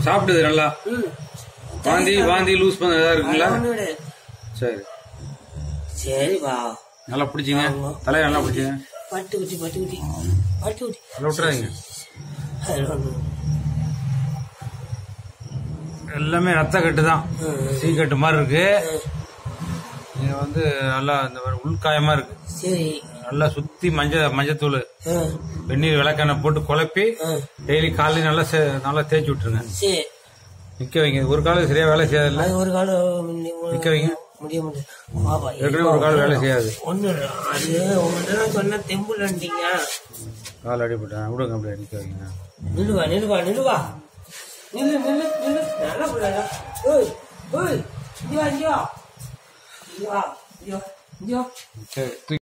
சாப்பிடுது நல்லா ம் வாந்தி வாந்தி லூஸ் பண்ண ஏதாவது இருக்குங்களா ஒண்ணு விடு. சரி சரிப்பா நல்லா பிடிச்சிங்க தலையை நல்லா பிடிச்சிங்க பட்டு குட்டி பட்டு குட்டி பட்டு குட்டி நல்லா விட்டுறாதீங்க அதுல ஒண்ணு. எல்லாமே ரத்த கட்டு தான் ம், சீக்கட்டு மாதிரி இருக்கு ம். இது வந்து நல்லா இந்த மாதிரி உள்காயமா இருக்கு சரி நல்லா சுத்தி மஞ்சள் மஞ்சத்தூள் ம், வெந்நீர் விளக்கெண்ணெய் போட்டு குழப்பி ம். டெய்லி காலையில் நல்லா சே- நல்லா தேய்ச்சி விட்டுருங்க சரி நிக்க வைங்க ஒரு காலம் சரியா வேலை செய்யாதுல்ல அது ஒரு காலம் நீ- நிக்க வைங்க முடிய முடியாது பாப்பா ஏற்கனவே ஒரு காலம் வேலை செய்யாது ஒண்ணு இல்ல. அது உங்கள்கிட்ட சொன்ன தெம்புலன்றீங்க கால் அடிபட்டேன் விடுங்க அப்படியே நிக்க வைங்க நில்லுவா நில்லுவா நில்லுவா நில்லு நில்லு நில்லு நல்லா பிள்ளைடா ஓய் ஓய் இங்க வா இங்க வா இங்க வா இங்க வா இங்க வா சரி